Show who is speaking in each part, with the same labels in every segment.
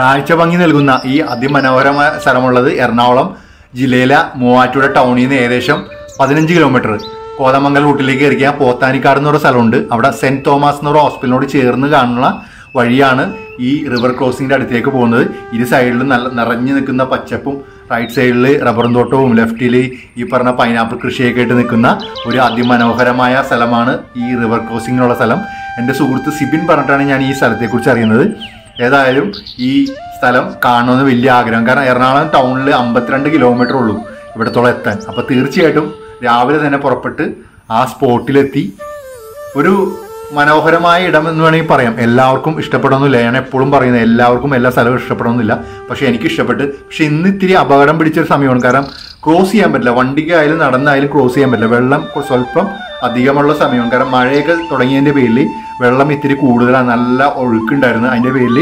Speaker 1: കാഴ്ച ഭംഗി നൽകുന്ന ഈ അതിമനോഹരമായ സ്ഥലമുള്ളത് എറണാകുളം ജില്ലയിലെ മൂവാറ്റുപുഴ ടൗണിൽ നിന്ന് ഏകദേശം പതിനഞ്ച് കിലോമീറ്റർ കോതമംഗൽ റൂട്ടിലേക്ക് കയറിയാൽ പോത്താനിക്കാട് എന്ന് പറയുന്ന സ്ഥലമുണ്ട് അവിടെ സെന്റ് തോമസ് എന്ന് പറയുന്ന ഹോസ്പിറ്റലിനോട് ചേർന്ന് കാണുന്ന വഴിയാണ് ഈ റിവർ ക്രോസിംഗിന്റെ അടുത്തേക്ക് പോകുന്നത് ഇരു സൈഡിലും നല്ല നിറഞ്ഞു നിൽക്കുന്ന പച്ചപ്പും റൈറ്റ് സൈഡിൽ റബ്ബറും തോട്ടവും ലെഫ്റ്റിൽ ഈ പറഞ്ഞ പൈനാപ്പിൾ കൃഷിയൊക്കെ ആയിട്ട് നിൽക്കുന്ന ഒരു അതിമനോഹരമായ സ്ഥലമാണ് ഈ റിവർ ക്രോസിങ്ങിനുള്ള സ്ഥലം എൻ്റെ സുഹൃത്ത് സിബിൻ പറഞ്ഞിട്ടാണ് ഞാൻ ഈ സ്ഥലത്തെക്കുറിച്ച് അറിയുന്നത് ഏതായാലും ഈ സ്ഥലം കാണണമെന്ന് വലിയ ആഗ്രഹം കാരണം എറണാകുളം ടൗണിൽ അമ്പത്തിരണ്ട് കിലോമീറ്റർ ഉള്ളൂ ഇവിടത്തോളം എത്താൻ അപ്പോൾ തീർച്ചയായിട്ടും രാവിലെ തന്നെ പുറപ്പെട്ട് ആ സ്പോട്ടിലെത്തി ഒരു മനോഹരമായ ഇടം എന്ന് വേണമെങ്കിൽ പറയാം എല്ലാവർക്കും ഇഷ്ടപ്പെടണമെന്നില്ല ഞാൻ എപ്പോഴും പറയുന്നത് എല്ലാവർക്കും എല്ലാ സ്ഥലവും ഇഷ്ടപ്പെടണമെന്നില്ല പക്ഷെ എനിക്ക് ഇഷ്ടപ്പെട്ട് പക്ഷെ ഇന്ന് ഇത്തിരി അപകടം പിടിച്ചൊരു സമയമാണ് കാരണം ക്രോസ് ചെയ്യാൻ പറ്റില്ല വണ്ടിക്കായാലും നടന്നായാലും ക്രോസ് ചെയ്യാൻ പറ്റില്ല വെള്ളം കൊ- സ്വല്പം അധികമുള്ള സമയമാണ് കാരണം മഴയൊക്കെ തുടങ്ങിയതിൻ്റെ പേരിൽ വെള്ളം ഇത്തിരി കൂടുതലാണ് നല്ല ഒഴുക്കുണ്ടായിരുന്നു അതിൻ്റെ പേരിൽ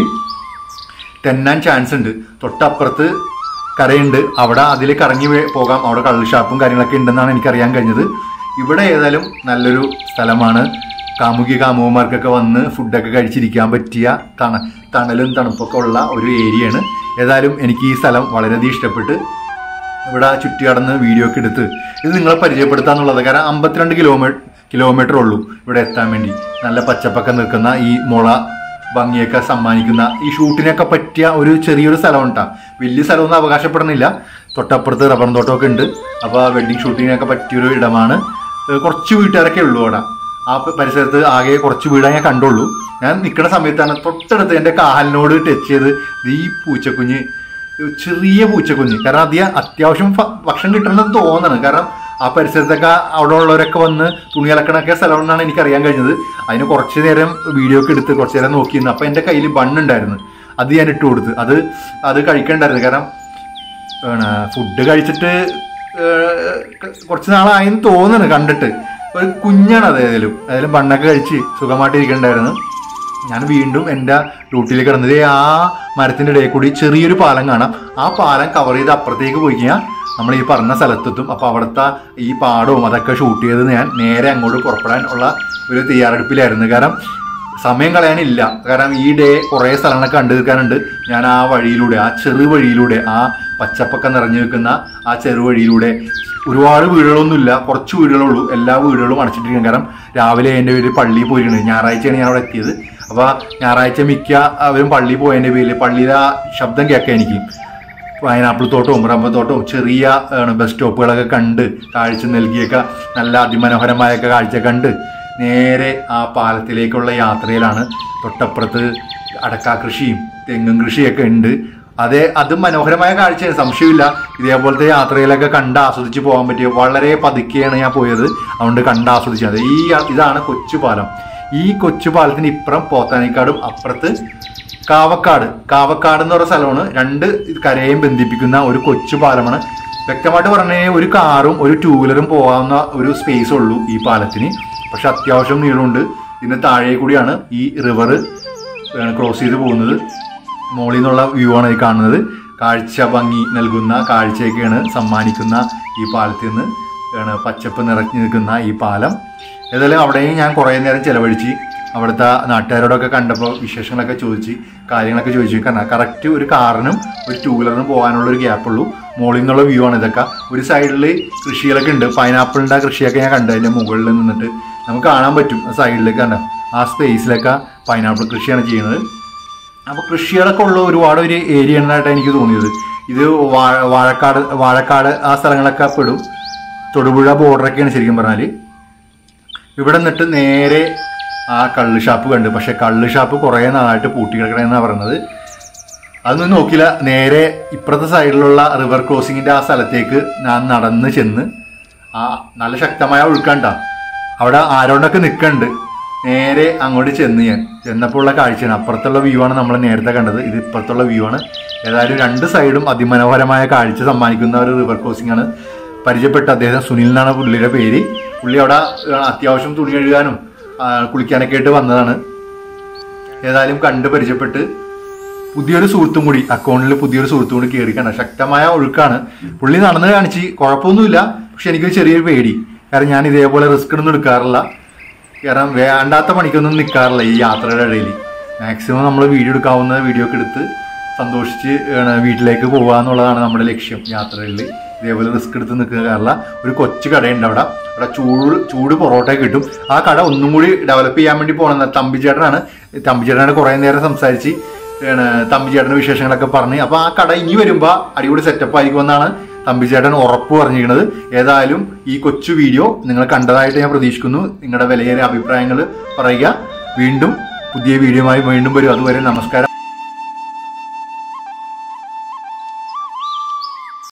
Speaker 1: തെന്നാൻ ചാൻസ് ഉണ്ട് തൊട്ടപ്പുറത്ത് കരയുണ്ട് അവിടെ അതിൽ കറങ്ങി വേ- പോകാം അവിടെ കള്ള് ഷാപ്പും കാര്യങ്ങളൊക്കെ ഉണ്ടെന്നാണ് എനിക്കറിയാൻ കഴിഞ്ഞത് ഇവിടെ ഏതായാലും നല്ലൊരു സ്ഥലമാണ് കാമുകി കാമുകന്മാർക്കൊക്കെ വന്ന് ഫുഡൊക്കെ കഴിച്ചിരിക്കാൻ പറ്റിയ തണ തണലും തണുപ്പൊക്കെ ഉള്ള ഒരു ഏരിയയാണ് ഏതായാലും എനിക്ക് ഈ സ്ഥലം വളരെയധികം ഇഷ്ടപ്പെട്ട് ഇവിടെ ചുറ്റി കടന്ന് വീഡിയോ ഒക്കെ എടുത്ത് ഇത് നിങ്ങളെ പരിചയപ്പെടുത്താന്നുള്ളത് കാരണം അമ്പത്തിരണ്ട് കിലോമീറ്റർ കിലോമീറ്റർ ഉള്ളൂ ഇവിടെ എത്താൻ വേണ്ടി നല്ല പച്ചപ്പൊക്കെ നിൽക്കുന്ന ഈ മുള ഭംഗിയൊക്കെ സമ്മാനിക്കുന്ന ഈ ഷൂട്ടിനൊക്കെ പറ്റിയ ഒരു ചെറിയൊരു സ്ഥലം ഉണ്ടാ വലിയ സ്ഥലമൊന്നും അവകാശപ്പെടുന്നില്ല തൊട്ടപ്പുറത്ത് റബ്ബർ തോട്ടമൊക്കെ ഉണ്ട് അപ്പോൾ വെഡിങ് ഷൂട്ടിങ്ങിനൊക്കെ പറ്റിയൊരു ഇടമാണ് ഏഹ് കുറച്ച് വീട്ടുകാരൊക്കെ ഉള്ളൂ അവിടെ ആ പ- പരിസരത്ത് ആകെ കുറച്ച് വീടേ ഞാൻ കണ്ടുള്ളൂ ഞാൻ നിൽക്കുന്ന സമയത്താണ് തൊട്ടടുത്ത് എൻ്റെ കാലിനോട് ടച്ച് ചെയ്ത് ദേ ഈ പൂച്ചക്കുഞ്ഞ് ചെറിയ പൂച്ചക്കുഞ്ഞ് കാരണം അധികം അത്യാവശ്യം ഭ- ഭക്ഷണം കിട്ടണമെന്ന് തോന്നണം കാരണം ആ പരിസരത്തൊക്കെ അവിടെ ഉള്ളവരൊക്കെ വന്ന് തുണി അലക്കണൊക്കെ സ്ഥലമെന്നാണ് എനിക്ക് അറിയാൻ കഴിഞ്ഞത് അതിന് കുറച്ച് നേരം വീഡിയോ ഒക്കെ എടുത്ത് കുറച്ച് നേരം നോക്കിയിരുന്നു അപ്പോൾ എൻ്റെ കയ്യിൽ ബണ്ണുണ്ടായിരുന്നു അത് ഞാൻ ഇട്ട് കൊടുത്ത് അത് അത് കഴിക്കണ്ടായിരുന്നു കാരണം ഫുഡ് കഴിച്ചിട്ട് ഏഹ്, ക- കുറച്ച് നാളായെന്ന് തോന്നുന്നു കണ്ടിട്ട് ഒരു കുഞ്ഞാണ് അത് ഏതായാലും ഏതായാലും ബണ്ണൊക്കെ കഴിച്ച് സുഖമായിട്ട് ഇരിക്കണ്ടായിരുന്നു ഞാൻ വീണ്ടും എൻ്റെ ഡ്യൂട്ടിയിൽ കിടന്നത് ആ മരത്തിൻ്റെ ഇടയിൽ കൂടി ചെറിയൊരു പാലം കാണാം ആ പാലം കവർ ചെയ്ത് അപ്പുറത്തേക്ക് പോയി കഴിഞ്ഞാൽ നമ്മൾ ഈ പറഞ്ഞ സ്ഥലത്തെത്തും അപ്പോൾ അവിടുത്തെ ഈ പാടവും അതൊക്കെ ഷൂട്ട് ചെയ്ത് ഞാൻ നേരെ അങ്ങോട്ട് പുറപ്പെടാൻ ഉള്ള ഒരു തയ്യാറെടുപ്പിലായിരുന്നു കാരണം സമയം കളയാനില്ല കാരണം ഈ ഡേ കുറേ സ്ഥലങ്ങളൊക്കെ കണ്ടു തീർക്കാനുണ്ട് ഞാൻ ആ വഴിയിലൂടെ ആ ചെറു വഴിയിലൂടെ ആ പച്ചപ്പൊക്കെ നിറഞ്ഞു നിൽക്കുന്ന ആ ചെറു വഴിയിലൂടെ ഒരുപാട് വീടുകളൊന്നുമില്ല കുറച്ച് വീടുകളുള്ളൂ എല്ലാ വീടുകളും അടച്ചിട്ടിരിക്കും കാരണം രാവിലെ എൻ്റെ പേര് പള്ളിയിൽ പോയിരിക്കുന്നത് ഞായറാഴ്ചയാണ് ഞാൻ അവിടെ എത്തിയത് അപ്പോൾ ഞായറാഴ്ച മിക്ക അവരും പള്ളിയിൽ പോയതിൻ്റെ പേരിൽ പള്ളിയിലെ ആ ശബ്ദം കേൾക്കാം എനിക്ക് പൈനാപ്പിൾ തോട്ടവും റബ്ബർ തോട്ടവും ചെറിയ ആണ്, ബസ് സ്റ്റോപ്പുകളൊക്കെ കണ്ട് കാഴ്ച നൽകിയൊക്കെ നല്ല അതിമനോഹരമായൊക്കെ കാഴ്ച കണ്ട് നേരെ ആ പാലത്തിലേക്കുള്ള യാത്രയിലാണ് തൊട്ടപ്പുറത്ത് അടക്കാ കൃഷിയും തെങ്ങും കൃഷിയൊക്കെ ഉണ്ട് അതേ അത് മനോഹരമായ കാഴ്ചയാണ് സംശയമില്ല ഇതേപോലത്തെ യാത്രയിലൊക്കെ കണ്ട് ആസ്വദിച്ച് പോകാൻ പറ്റിയ വളരെ പതുക്കെയാണ് ഞാൻ പോയത് അതുകൊണ്ട് കണ്ട് ആസ്വദിച്ചത് ഈ ഇതാണ് കൊച്ചുപാലം ഈ കൊച്ചുപാലത്തിന് ഇപ്പുറം പോത്താനിക്കാടും അപ്പുറത്ത് കാവക്കാട് കാവക്കാട് എന്ന് പറയുന്ന സ്ഥലമാണ് രണ്ട് കരയെയും ബന്ധിപ്പിക്കുന്ന ഒരു കൊച്ചു പാലമാണ് വ്യക്തമായിട്ട് പറഞ്ഞേ ഒരു കാറും ഒരു ടൂ വീലറും പോകാവുന്ന ഒരു സ്പേസ് ഉള്ളൂ ഈ പാലത്തിന് പക്ഷെ അത്യാവശ്യം നീളമുണ്ട് ഇതിന് താഴെ കൂടിയാണ് ഈ റിവർ ക്രോസ് ചെയ്ത് പോകുന്നത് മുകളിൽ നിന്നുള്ള വ്യൂ ആണ് ഈ കാണുന്നത് കാഴ്ച ഭംഗി നൽകുന്ന കാഴ്ചയൊക്കെയാണ് സമ്മാനിക്കുന്ന ഈ പാലത്തിൽ നിന്ന് ആണ് പച്ചപ്പ് നിറഞ്ഞു നിൽക്കുന്ന ഈ പാലം ഏതായാലും അവിടെയും ഞാൻ കുറേ നേരം ചിലവഴിച്ച് അവിടുത്തെ നാട്ടുകാരോടൊക്കെ കണ്ടപ്പോൾ വിശേഷങ്ങളൊക്കെ ചോദിച്ച് കാര്യങ്ങളൊക്കെ ചോദിച്ചു കാരണം കറക്റ്റ് ഒരു കാറിനും ഒരു ടൂ വീലറിനും പോകാനുള്ള ഒരു ഗ്യാപ്പുള്ളൂ മുകളിൽ നിന്നുള്ള വ്യൂ ആണ് ഇതൊക്കെ ഒരു സൈഡിൽ കൃഷികളൊക്കെ ഉണ്ട് പൈനാപ്പിളിൻ്റെ കൃഷിയൊക്കെ ഞാൻ കണ്ടു അതിൻ്റെ മുകളിൽ നിന്നിട്ട് നമുക്ക് കാണാൻ പറ്റും ആ സൈഡിലേക്ക് കണ്ട ആ സ്പേസിലൊക്കെ പൈനാപ്പിൾ കൃഷിയാണ് ചെയ്യുന്നത് അപ്പോൾ കൃഷികളൊക്കെ ഉള്ള ഒരുപാട് ഒരു ഏരിയ ആയിട്ടാണ് എനിക്ക് തോന്നിയത് ഇത് വാഴ വാഴക്കാട് വാഴക്കാട് ആ സ്ഥലങ്ങളൊക്കെ പെടും തൊടുപുഴ ബോർഡറൊക്കെയാണ് ശരിക്കും പറഞ്ഞാൽ ഇവിടെ നിന്നിട്ട് നേരെ ആ കള്ള് ഷാപ്പ് കണ്ട് പക്ഷെ കള്ള് ഷാപ്പ് കുറേ നാളായിട്ട് പൂട്ടി കിടക്കണമെന്നാണ് പറയുന്നത് അതൊന്നും നോക്കില്ല നേരെ ഇപ്പുറത്തെ സൈഡിലുള്ള റിവർ ക്രോസിങ്ങിൻ്റെ ആ സ്ഥലത്തേക്ക് ഞാൻ നടന്ന് ചെന്ന് ആ നല്ല ശക്തമായ ഒഴുക്കണ്ട അവിടെ ആരോടൊക്കെ നിൽക്കുന്നുണ്ട് നേരെ അങ്ങോട്ട് ചെന്ന് ഞാൻ ചെന്നപ്പോൾ ഉള്ള കാഴ്ചയാണ് അപ്പുറത്തുള്ള വ്യൂ ആണ് നമ്മൾ നേരത്തെ കണ്ടത് ഇത് ഇപ്പുറത്തുള്ള വ്യൂ ആണ് ഏതായാലും രണ്ട് സൈഡും അതിമനോഹരമായ കാഴ്ച സമ്മാനിക്കുന്ന ഒരു റിവർ ക്രോസിംഗ് ആണ് പരിചയപ്പെട്ട അദ്ദേഹം സുനിൽ എന്നാണ് പുള്ളിയുടെ പേര് പുള്ളി അവിടെ ആ, അത്യാവശ്യം തുണി കഴുകാനും ആ, കുളിക്കാനൊക്കെ ആയിട്ട് വന്നതാണ് ഏതായാലും കണ്ട് പരിചയപ്പെട്ട് പുതിയൊരു സുഹൃത്തും കൂടി അക്കൗണ്ടിൽ പുതിയൊരു സുഹൃത്തും കൂടി കയറിക്കണ്ട ശക്തമായ ഒഴുക്കാണ് പുള്ളി നടന്ന് കാണിച്ച് കുഴപ്പമൊന്നുമില്ല പക്ഷെ എനിക്കൊരു ചെറിയൊരു പേടി കാരണം ഞാൻ ഇതേപോലെ റിസ്ക് ഒന്നും എടുക്കാറില്ല കാരണം വേണ്ടാത്ത പണിക്കൊന്നും നിൽക്കാറില്ല ഈ യാത്രയുടെ ഇടയിൽ മാക്സിമം നമ്മൾ വീഡിയോ എടുക്കാവുന്ന വീഡിയോ ഒക്കെ എടുത്ത് സന്തോഷിച്ച് ആണ് വീട്ടിലേക്ക് പോകുക എന്നുള്ളതാണ് നമ്മുടെ ലക്ഷ്യം യാത്രയിൽ ഇതേപോലെ റിസ്ക് എടുത്ത് നിൽക്കുക കാരണം ഒരു കൊച്ചു കടയുണ്ട് അവിടെ അവിടെ ചൂട് ചൂട് പൊറോട്ട കിട്ടും ആ കട ഒന്നും കൂടി ഡെവലപ്പ് ചെയ്യാൻ വേണ്ടി പോകണം തമ്പിച്ചേട്ടനാണ് തമ്പിച്ചേട്ടനാണ് കുറേ നേരം സംസാരിച്ച് ആണ് തമ്പിച്ചേട്ടൻ്റെ വിശേഷങ്ങളൊക്കെ പറഞ്ഞ് അപ്പോൾ ആ കട ഇനി വരുമ്പോൾ അടിപൊളി സെറ്റപ്പ് ആയിരിക്കുമെന്നാണ് തമ്പിച്ചേട്ടൻ ഉറപ്പ് പറഞ്ഞിരിക്കുന്നത് ഏതായാലും ഈ കൊച്ചു വീഡിയോ നിങ്ങൾ കണ്ടതായിട്ട് ഞാൻ പ്രതീക്ഷിക്കുന്നു നിങ്ങളുടെ വിലയേറിയ അഭിപ്രായങ്ങൾ പറയുക വീണ്ടും പുതിയ വീഡിയോയുമായി വീണ്ടും വരും അതുവരെ നമസ്കാരം